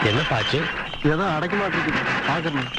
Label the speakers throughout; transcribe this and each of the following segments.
Speaker 1: என்ன பாச்சு
Speaker 2: ஏதோ அடைக்க மாட்டேங்குது பாக்கணும்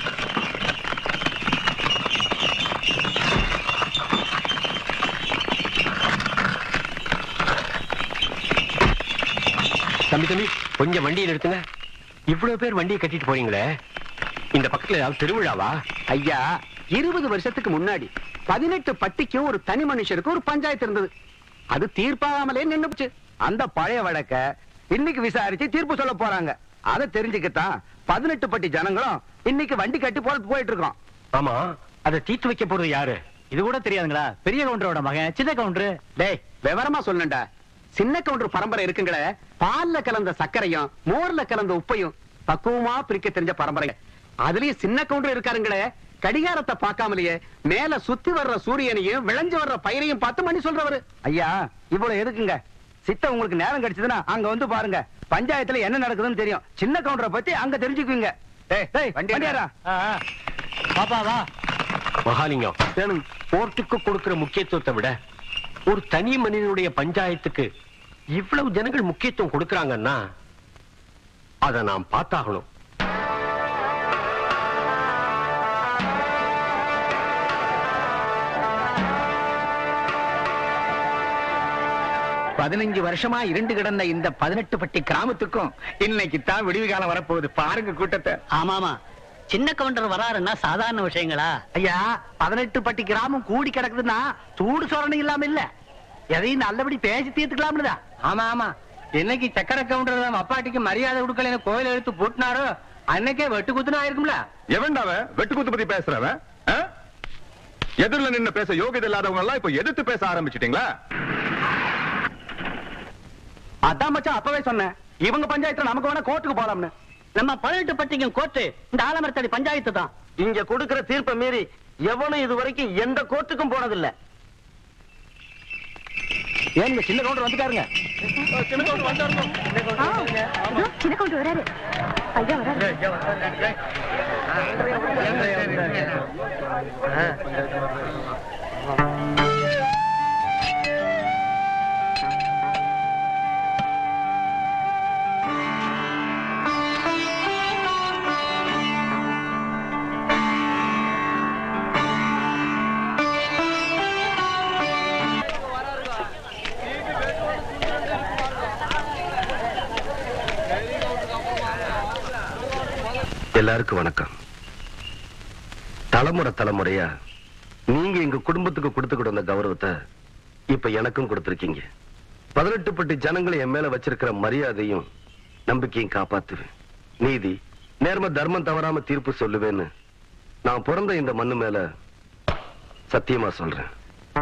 Speaker 1: தம்பி தம்பி கொஞ்சம் வண்டியை நிறுத்துங்க இவ்வளவு பேர் வண்டியை கட்டிட்டு போறீங்களே இந்த பக்கத்துல ஏதாவது திருவிழாவா
Speaker 3: ஐயா இருபது வருஷத்துக்கு முன்னாடி பதினெட்டு பட்டிக்கும் ஒரு தனி மனுஷருக்கு ஒரு பஞ்சாயத்து இருந்தது அது தீர்ப்பாகாமலே நின்னுச்சு அந்த பழைய வழக்க இன்னைக்கு விசாரிச்சு தீர்ப்பு சொல்ல போறாங்க அதை தெரிஞ்சுக்கத்தான் பதினெட்டு பட்டி ஜனங்களும் இன்னைக்கு வண்டி கட்டி போல போயிட்டு இருக்கோம்
Speaker 1: ஆமா அதை தீர்த்து வைக்க போறது யாரு
Speaker 2: இது கூட தெரியாதுங்களா பெரிய கவுண்டரோட மகன் சின்ன கவுண்டரு
Speaker 3: டேய் விவரமா சொல்லணும்டா சின்ன கவுண்டர் பரம்பரை இருக்குங்களே பால்ல கலந்த சர்க்கரையும் மோர்ல கலந்த உப்பையும் பக்குவமா பிரிக்க தெரிஞ்ச பரம்பரை அதுலயும் சின்ன கவுண்டர் இருக்காருங்களே கடிகாரத்தை பார்க்காமலேயே மேல சுத்தி வர்ற சூரியனையும் விளைஞ்சு வர்ற பயிரையும் பார்த்து மணி சொல்றவரு ஐயா இவ்வளவு எதுக்குங்க சித்த உங்களுக்கு நேரம் கிடைச்சதுன்னா அங்க வந்து பாருங்க பஞ்சாயத்துல என்ன நடக்குதுன்னு தெரியும் சின்ன கவுண்டரை பத்தி அங்க தெரிஞ்சுக்குவீங்க டேய், டேய், வண்டியாரா
Speaker 2: பாப்பா வா
Speaker 1: மகாலிங்கம் கோர்ட்டுக்கு கொடுக்கிற முக்கியத்துவத்தை விட ஒரு தனி மனிதனுடைய பஞ்சாயத்துக்கு இவ்வளவு ஜனங்கள் முக்கியத்துவம் கொடுக்கறாங்கன்னா அதை நாம் பார்த்தாகணும்
Speaker 3: பதினஞ்சு வருஷமா இருண்டு கிடந்த இந்த பதினெட்டு பட்டி கிராமத்துக்கும் இன்னைக்கு தான் விடிவு காலம் வரப்போகுது பாருங்க கூட்டத்தை
Speaker 2: ஆமாமா சின்ன கவுண்டர் வராருன்னா சாதாரண விஷயங்களா ஐயா பதினெட்டு பட்டி கிராமம் கூடி கிடக்குதுன்னா சூடு சொரணை இல்லாம இல்ல எதையும் நல்லபடி பேசி தீர்த்துக்கலாம்னுதா
Speaker 3: ஆமா ஆமா என்னைக்கு சக்கர கவுண்டர் நம்ம அப்பாட்டிக்கு மரியாதை கொடுக்கலன்னு கோயில எடுத்து பூட்டினாரோ அன்னைக்கே வெட்டு குத்துனா ஆயிருக்கும்ல
Speaker 4: எவன்டாவ வெட்டு குத்து பத்தி பேசுறவன் ஆ? எதிரில நின்னு பேச யோகியதை இல்லாதவங்க எல்லாம் இப்ப எதிர்த்து பேச ஆரம்பிச்சிட்டீங்களா
Speaker 3: அதான் மச்சான் அப்பவே சொன்னேன் இவங்க பஞ்சாயத்துல நமக்கு வேணா கோர்ட்டுக்கு போலாம்னு
Speaker 2: நம்ம பதினெட்டு பட்டிக்கும் கோர்ட்டு இந்த ஆலமரத்தடி பஞ்சாயத்து தான்
Speaker 3: இங்க கொடுக்கிற தீர்ப்பை மீறி எவனும் இது வரைக்கும் எந்த கோர்ட்டுக்கும் போனதில்ல ஏங்க சின்ன கவுண்டர் வந்துட்டாருங்க
Speaker 5: சின்ன கவுண்டர் வராரு ஐயா வராரு
Speaker 6: எல்லாருக்கும் வணக்கம் தலைமுறை தலைமுறையா நீங்க எங்க குடும்பத்துக்கு கொடுத்துக்கிட்டு வந்த கௌரவத்தை இப்ப எனக்கும் கொடுத்திருக்கீங்க பதினெட்டு பட்டி ஜனங்களை என் மேல வச்சிருக்கிற மரியாதையும் நம்பிக்கையும் காப்பாத்துவேன் நீதி நேர்ம தர்மம் தவறாம தீர்ப்பு சொல்லுவேன்னு நான் பிறந்த இந்த மண்ணு மேல சத்தியமா சொல்றேன்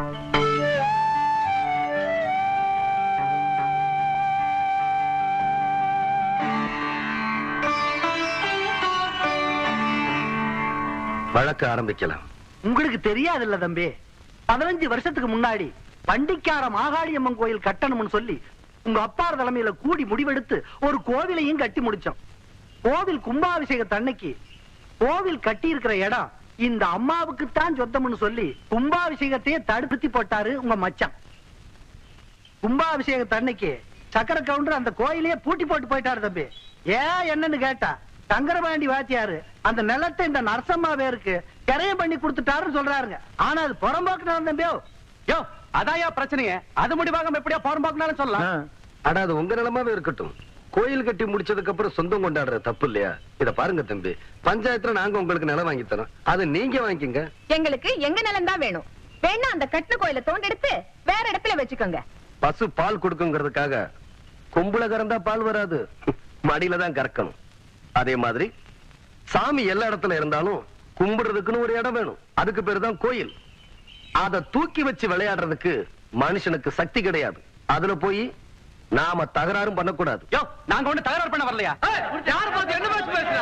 Speaker 6: வழக்க ஆரம்பிக்கலாம்
Speaker 2: உங்களுக்கு தெரியாதுல்ல தம்பி பதினஞ்சு வருஷத்துக்கு முன்னாடி பண்டிக்கார மாகாளியம்மன் கோயில் கட்டணும்னு சொல்லி உங்க அப்பார் தலைமையில கூடி முடிவெடுத்து ஒரு கோவிலையும் கட்டி முடிச்சோம் கோவில் கும்பாபிஷேகத்து அன்னைக்கு கோவில் கட்டி இருக்கிற இடம் இந்த அம்மாவுக்கு தான் சொந்தம்னு சொல்லி கும்பாபிஷேகத்தையே தடுப்பத்தி போட்டாரு உங்க மச்சான் கும்பாபிஷேகத்து அன்னைக்கு சக்கர கவுண்டர் அந்த கோயிலையே பூட்டி போட்டு போயிட்டாரு தம்பி ஏன் என்னன்னு கேட்டா சங்கரபாண்டி வாத்தியாரு அந்த நிலத்தை இந்த நரசம்மா பேருக்கு கிரையம் பண்ணி கொடுத்துட்டாருன்னு சொல்றாருங்க ஆனா அது புறம்போக்கு தம்பியோ
Speaker 3: யோ அதாயா பிரச்சனையே அது முடிவாக எப்படியா புறம்போக்குனாலும் சொல்லலாம்
Speaker 6: ஆனா அது உங்க நிலமாவே இருக்கட்டும் கோயில் கட்டி முடிச்சதுக்கு அப்புறம் சொந்தம் கொண்டாடுற தப்பு இல்லையா இத பாருங்க தம்பி பஞ்சாயத்துல நாங்க உங்களுக்கு நிலம் வாங்கி தரோம் அதை நீங்க வாங்கிக்கங்க
Speaker 5: எங்களுக்கு எங்க நிலம் தான் வேணும் வேணா அந்த கட்டின கோயில தோண்டெடுத்து வேற இடத்துல வச்சுக்கோங்க
Speaker 6: பசு பால் கொடுக்குங்கிறதுக்காக கொம்புல கறந்தா பால் வராது மடியில தான் கறக்கணும் அதே மாதிரி சாமி எல்லா இடத்துல இருந்தாலும் கும்பிடுறதுக்குன்னு ஒரு இடம் வேணும் அதுக்கு பேரு தான் கோயில் அத தூக்கி வச்சு விளையாடுறதுக்கு மனுஷனுக்கு சக்தி கிடையாது அதுல போய் நாம தகராறும் பண்ணக்கூடாது
Speaker 3: யோ நாங்க ஒண்ணு தகராறு பண்ண வரலையா யார் பார்த்து என்ன பேச்சு பேசுறா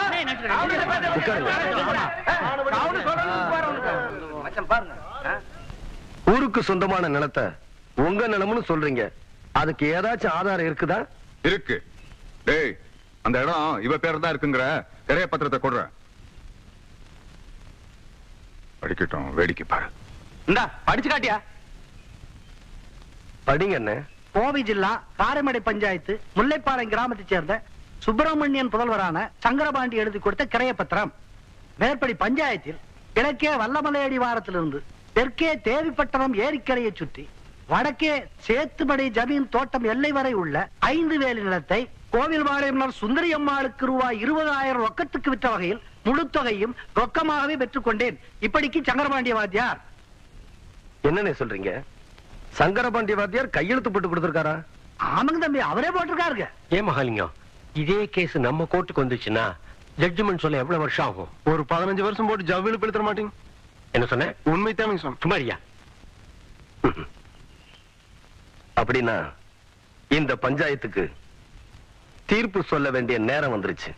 Speaker 6: ஊருக்கு சொந்தமான நிலத்தை உங்க நிலம்னு சொல்றீங்க அதுக்கு ஏதாச்சும் ஆதாரம் இருக்குதா
Speaker 4: இருக்கு டேய் அந்த இடம் இவ பேர் தான் இருக்குங்கிற திரைய பத்திரத்தை கொடுற படிக்கட்டும் வேடிக்கை பாரு
Speaker 3: இந்தா படிச்சு காட்டியா
Speaker 6: படிங்க என்ன
Speaker 2: கோவை ஜில்லா காரைமடை பஞ்சாயத்து முல்லைப்பாளையம் கிராமத்தை சேர்ந்த சுப்பிரமணியன் புதல்வரான சங்கரபாண்டி எழுதி கொடுத்த கிரைய பத்திரம் மேற்படி பஞ்சாயத்தில் கிழக்கே வல்லமலையடி வாரத்திலிருந்து தெற்கே தேவிப்பட்டணம் ஏரிக்கரையை சுற்றி வடக்கே சேத்துமடை ஜமீன் தோட்டம் எல்லை வரை உள்ள ஐந்து வேலி நிலத்தை கோவில் வாழையம்னார் சுந்தரி அம்மாளுக்கு ரூபாய் இருபதாயிரம் ரொக்கத்துக்கு விற்ற வகையில் முழு தொகையும் ரொக்கமாகவே பெற்றுக்கொண்டேன் இப்படிக்கு சங்கரபாண்டிய வாத்தியார்
Speaker 6: என்னண்ணே சொல்றீங்க சங்கரபாண்டி வாத்தியார் கையெழுத்து போட்டு கொடுத்திருக்காரா
Speaker 2: ஆமாங்க தம்பி அவரே போட்டிருக்காருங்க
Speaker 1: ஏன் மகாலிங்கம் இதே கேஸ் நம்ம கோர்ட்டுக்கு வந்துச்சுன்னா ஜட்ஜ்மெண்ட் சொல்ல எவ்வளவு வருஷம் ஆகும்
Speaker 7: ஒரு பதினஞ்சு வருஷம் போட்டு ஜவ்வில பெடுத்துற மாட்டீங்க
Speaker 1: என்ன சொன்ன
Speaker 7: உண்மை தானுங்க சொன்ன
Speaker 1: சுமாரியா
Speaker 6: அப்படின்னா இந்த பஞ்சாயத்துக்கு தீர்ப்பு சொல்ல வேண்டிய நேரம் வந்துருச்சு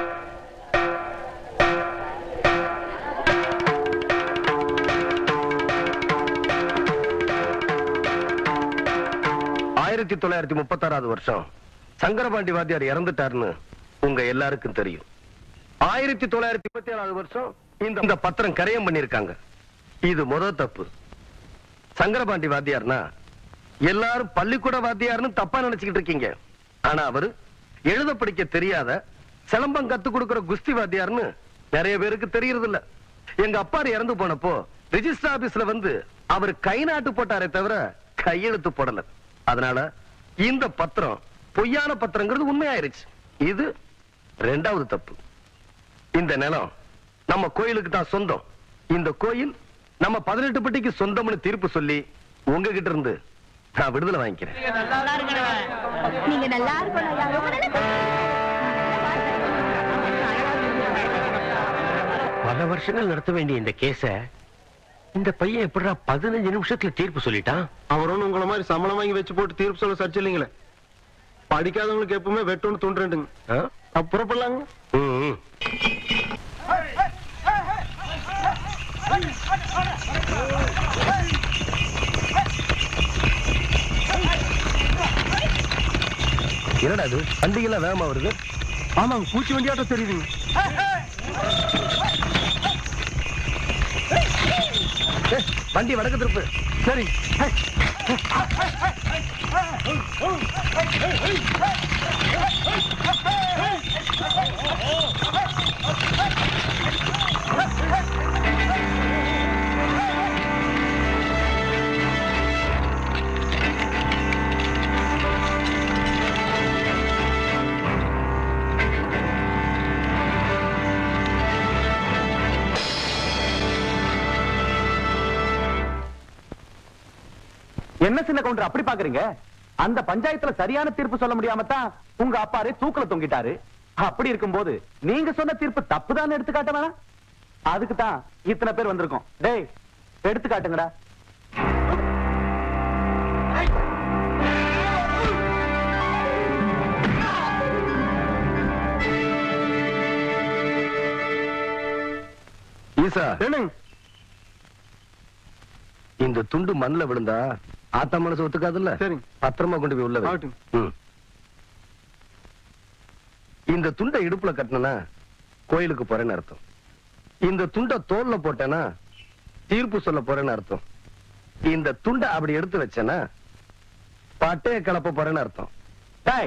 Speaker 6: ஆயிரத்தி தொள்ளாயிரத்தி முப்பத்தாறாவது வருஷம் சங்கரபாண்டி வாத்தியார் இறந்துட்டாருன்னு உங்க எல்லாருக்கும் தெரியும் ஆயிரத்தி தொள்ளாயிரத்தி முப்பத்தி ஏழாவது வருஷம் இந்த இந்த பத்திரம் கரையம் பண்ணிருக்காங்க இது முத தப்பு சங்கரபாண்டி வாத்தியார்னா எல்லாரும் பள்ளிக்கூட வாத்தியார்னு தப்பா நினைச்சுக்கிட்டு இருக்கீங்க ஆனா அவரு எழுத படிக்க தெரியாத சிலம்பம் கத்து கொடுக்கிற குஸ்தி வாத்தியார்னு நிறைய பேருக்கு தெரியறது இல்ல எங்க அப்பாரு இறந்து போனப்போ ரிஜிஸ்டர் ஆபீஸ்ல வந்து அவர் கை நாட்டு போட்டாரே தவிர கையெழுத்து போடல அதனால இந்த பத்திரம் பொய்யான பத்திரங்கிறது உண்மையாயிருச்சு இது ரெண்டாவது தப்பு இந்த நிலம் நம்ம கோயிலுக்கு தான் சொந்தம் இந்த கோயில் நம்ம பதினெட்டு பட்டிக்கு சொந்தம்னு தீர்ப்பு சொல்லி உங்ககிட்ட இருந்து நான் விடுதலை வாங்கிக்கிறேன்
Speaker 5: நீங்க நல்லா இருக்கணும் ஐயா. ரொம்ப நல்லா
Speaker 1: பல வருஷங்கள் நடத்த வேண்டிய இந்த கேஸ இந்த பையன் எப்படிடா பதினஞ்சு நிமிஷத்துல தீர்ப்பு சொல்லிட்டான்
Speaker 7: அவர் ஒண்ணு உங்களை மாதிரி சம்பளம் வாங்கி வச்சு போட்டு தீர்ப்பு சொல்ல சர்ச்சை இல்லைங்களே படிக்காதவங்களுக்கு எப்பவுமே வெட்டொன்னு துண்டுறேன்டுங்க
Speaker 1: ஆ?
Speaker 7: அப்ப புறப்படலாங்க
Speaker 1: ம், ம்.
Speaker 6: என்னடா இது வண்டிகள்லாம் வேகமா வருது
Speaker 7: ஆமாங்க பூச்சி வண்டியாட்டம் தெரியுதுங்க
Speaker 6: ஏய், வண்டி வடக்கு திருப்பு
Speaker 7: சரி
Speaker 3: என்ன சின்ன கவுண்டர் அப்படி பாக்குறீங்க அந்த பஞ்சாயத்துல சரியான தீர்ப்பு சொல்ல முடியாம தான் உங்க அப்பாரே தூக்கல தொங்கிட்டாரு அப்படி இருக்கும்போது நீங்க சொன்ன தீர்ப்பு தப்புதான் எடுத்து காட்ட வேணாம் அதுக்கு தான் இத்தனை பேர் வந்திருக்கோம் டேய் எடுத்து காட்டுங்கடா
Speaker 6: ஈசா
Speaker 7: என்னங்க
Speaker 6: இந்த துண்டு மண்ணுல விழுந்தா ஆத்தா மனசு ஒத்துக்காதுல்ல
Speaker 7: சரிங்க.
Speaker 6: பத்திரமா கொண்டு போய் உள்ள வை.
Speaker 7: ஆகட்டும்.
Speaker 6: ம். இந்த துண்டை இடுப்புல கட்டினா கோயிலுக்கு போறேன்னு அர்த்தம் இந்த துண்டை தோல்ல போட்டேன்னா தீர்ப்பு சொல்ல போறேன்னு அர்த்தம் இந்த துண்டை அப்படி எடுத்து வச்சேன்னா பட்டைய கலப்ப போறேன்னு அர்த்தம்
Speaker 3: டேய்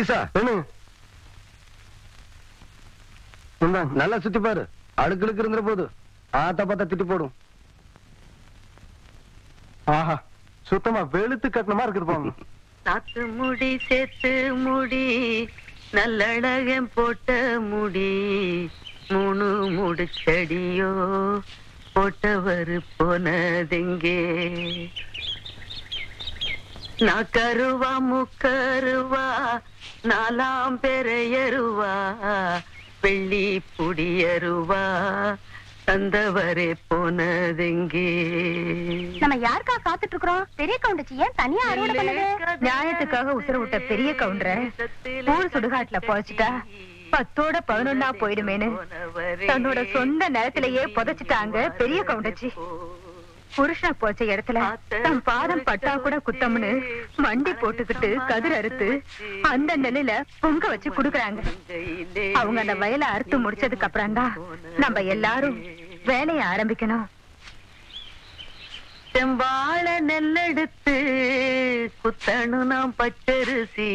Speaker 6: புருஷா
Speaker 7: என்ன இந்தாங்க.
Speaker 6: நல்லா சுத்தி பாரு அடுக்களுக்கு இருந்துற போது ஆத்தா பார்த்தா திட்டி போடும்
Speaker 7: ஆஹா சுத்தமா வெளுத்து கட்டணமா இருக்குது போங்க
Speaker 8: நாத்து முடி சேர்த்து முடி நல்லழகன் போட்ட முடி மூணு முடிச்சடியோ போட்டவர் போனதெங்கே நாக்கருவா முக்கருவா நாலாம் பெறையருவா வெள்ளி புடியருவா தந்தவரே போனதெங்கே
Speaker 5: நம்ம யாருக்கா காத்துட்டு இருக்கிறோம் பெரிய கவுண்டச்சி ஏன் தனியா அறுவடை பண்ணுது நியாயத்துக்காக உசுர விட்ட பெரிய கவுண்டர ஊர் சுடுகாட்டுல பொழைச்சிட்டா பத்தோட பதினொன்னா போயிடுமேனு தன்னோட சொந்த நிலத்திலேயே புதைச்சிட்டாங்க பெரிய கவுண்டச்சி புருஷனை போச்ச இடத்துல தன் பாதம் பட்டா கூட குத்தம்னு மண்டி போட்டுக்கிட்டு கதிர் அறுத்து அந்த நிலையில பொங்க வச்சு குடுக்கறாங்க அவங்க அந்த வயலை அறுத்து முடிச்சதுக்கு அப்புறம் தான் நம்ம எல்லாரும் வேலையை ஆரம்பிக்கணும்
Speaker 8: செம்பாழ நெல்லெடுத்து குத்தணும் நாம் பச்சரிசி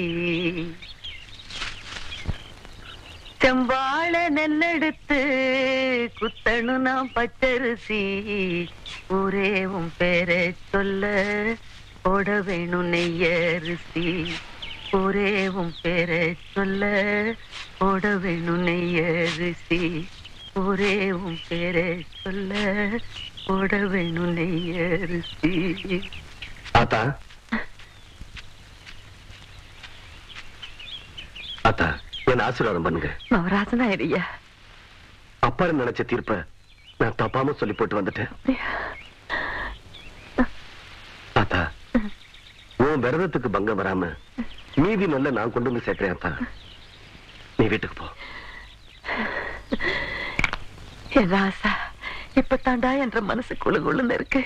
Speaker 8: செம்பாழ நெல்லெடுத்து குத்தணும் நாம் பச்சரிசி ஊரே உன் பேரை சொல்ல போட வேணும் நெய்யரிசி ஊரே உன் பேரை சொல்ல போட வேணும் நெய்யரிசி ஊரே உன் பேரை சொல்ல போட வேணும் நெய்யரிசி
Speaker 6: ஆத்தா ஆத்தா என்ன ஆசீர்வாதம் பண்ணுங்க
Speaker 8: நவராசனா ஐயா
Speaker 6: அப்பாரு நினைச்ச தீர்ப்ப நான் தப்பாம சொல்லி போட்டு வந்துட்டேன் ஆத்தா உன் விரதத்துக்கு பங்கம் வராம மீதி நல்ல நான் கொண்டு வந்து சேர்க்கிறேன் ஆத்தா நீ வீட்டுக்கு போ
Speaker 8: என் ராசா இப்ப தாண்டா என்ற மனசு குழு குழுன்னு இருக்கு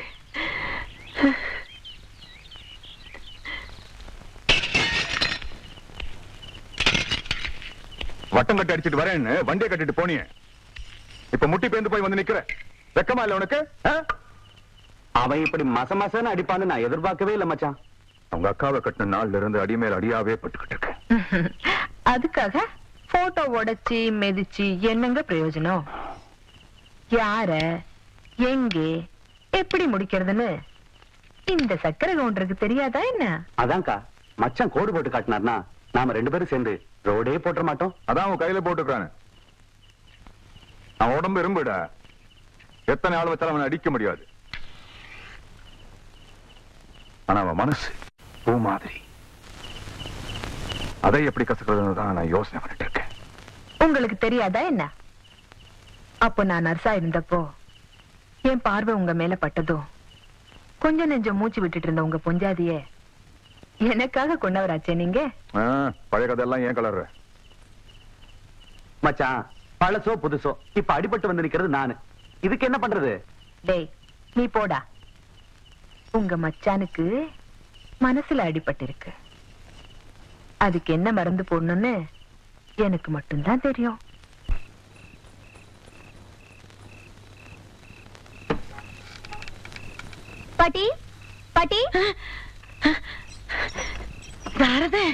Speaker 4: வட்டம் கட்டி அடிச்சிட்டு வரேன்னு வண்டியை கட்டிட்டு போனியே இப்ப முட்டி பேந்து போய் வந்து நிக்கிற வெக்கமா இல்ல உனக்கு ஆ?
Speaker 3: அவன் இப்படி மச மசன்னு அடிப்பான்னு நான் எதிர்பார்க்கவே இல்ல மச்சான்
Speaker 4: அவங்க அக்காவை கட்டின நாள்ல இருந்து அடிமேல் அடியாவே பட்டுக்கிட்டு இருக்கேன்
Speaker 5: அதுக்காக போட்டோ உடைச்சி மிதிச்சு என்னங்க பிரயோஜனம் யார எங்கே எப்படி முடிக்கிறதுன்னு இந்த சக்கரை கவுண்டருக்கு தெரியாதா என்ன
Speaker 3: அதான்க்கா மச்சான் கோடு போட்டு காட்டினார்னா நாம ரெண்டு பேரும் சேர்ந்து ரோடே போட்டுற மாட்டோம்
Speaker 4: அதான் அவன் கையில போட்டுக்கிறானு அவன் உடம்பு இரும்புடா எத்தனை ஆள் வச்சாலும் அவனை அடிக்க முடியாது ஆனா அவன் மனசு பூ மாதிரி அதை எப்படி கசக்கிறதுன்னு தான் நான் யோசனை பண்ணிட்டு இருக்கேன்
Speaker 5: உங்களுக்கு தெரியாதா என்ன அப்போ நான் நர்ஸா இருந்தப்போ என் பார்வை உங்க மேல பட்டதோ கொஞ்சம் நெஞ்சம் மூச்சு விட்டுட்டு இருந்த உங்க பொஞ்சாதிய எனக்காக கொண்டவராச்சே நீங்க
Speaker 4: ஆ, பழைய கதையெல்லாம் ஏன் கலர்ற
Speaker 3: மச்சான் பழசோ புதுசோ இப்ப அடிபட்டு வந்து நிக்கிறது நானு இதுக்கு என்ன பண்றது
Speaker 5: டேய் நீ போடா உங்க மச்சானுக்கு மனசுல அடிபட்டிருக்கு அதுக்கு என்ன மருந்து போடணும்னு எனக்கு மட்டும்தான் தெரியும்
Speaker 9: பாட்டி பாட்டி
Speaker 8: யாரது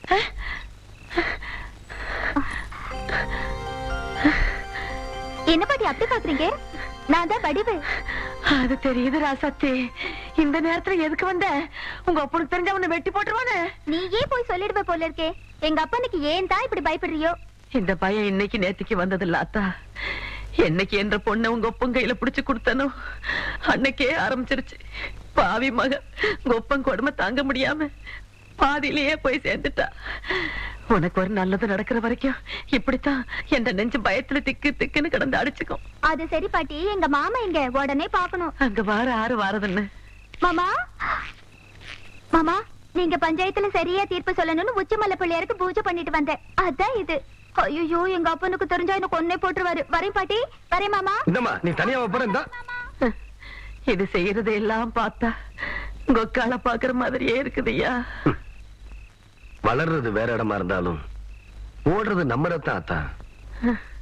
Speaker 9: என்ன பாட்டி அப்படி பாக்குறீங்க நான் தான் வடிவு
Speaker 8: அது தெரியுது ராசாத்தி இந்த நேரத்துல எதுக்கு வந்த உங்க அப்பனுக்கு தெரிஞ்ச அவனை வெட்டி போட்டுருவானே
Speaker 9: நீயே போய் சொல்லிடுவ போல இருக்கே எங்க அப்பனுக்கு ஏன் தான் இப்படி பயப்படுறியோ
Speaker 8: இந்த பையன் இன்னைக்கு நேத்திக்கு வந்தது இல்ல அத்தா என்னைக்கு என்ற பொண்ணை உங்க ஒப்பன் கையில புடிச்சு கொடுத்தனோ அன்னைக்கே ஆரம்பிச்சிருச்சு பாவி மக உங்க ஒப்பன் கொடுமை தாங்க முடியாம பாதியிலேயே போய் சேர்ந்துட்டா உனக்கு ஒரு நல்லது நடக்கிற வரைக்கும் இப்படித்தான் என்ற நெஞ்சு பயத்துல திக்கு திக்குன்னு கிடந்து அடிச்சுக்கும்
Speaker 9: அது சரி பாட்டி எங்க மாமா எங்க உடனே பாக்கணும்
Speaker 8: அங்க வார ஆறு வாரதுன்னு
Speaker 9: மாமா மாமா நீங்க பஞ்சாயத்துல சரியா தீர்ப்பு சொல்லணும்னு உச்சமல்ல பிள்ளையாருக்கு பூஜை பண்ணிட்டு வந்தேன் அதான் இது ஐயோ எங்க அப்பனுக்கு தெரிஞ்சா எனக்கு ஒன்னே போட்டுருவாரு வரேன் பாட்டி வரேன் மாமா
Speaker 6: இந்தம்மா நீ தனியா போற இந்த
Speaker 8: இது செய்யறது எல்லாம் பார்த்தா கொக்கால பாக்குற மாதிரியே இருக்குதுய்யா
Speaker 6: வளர்றது வேற இடமா இருந்தாலும் ஓடுறது நம்ம ரத்தம் ஆத்தா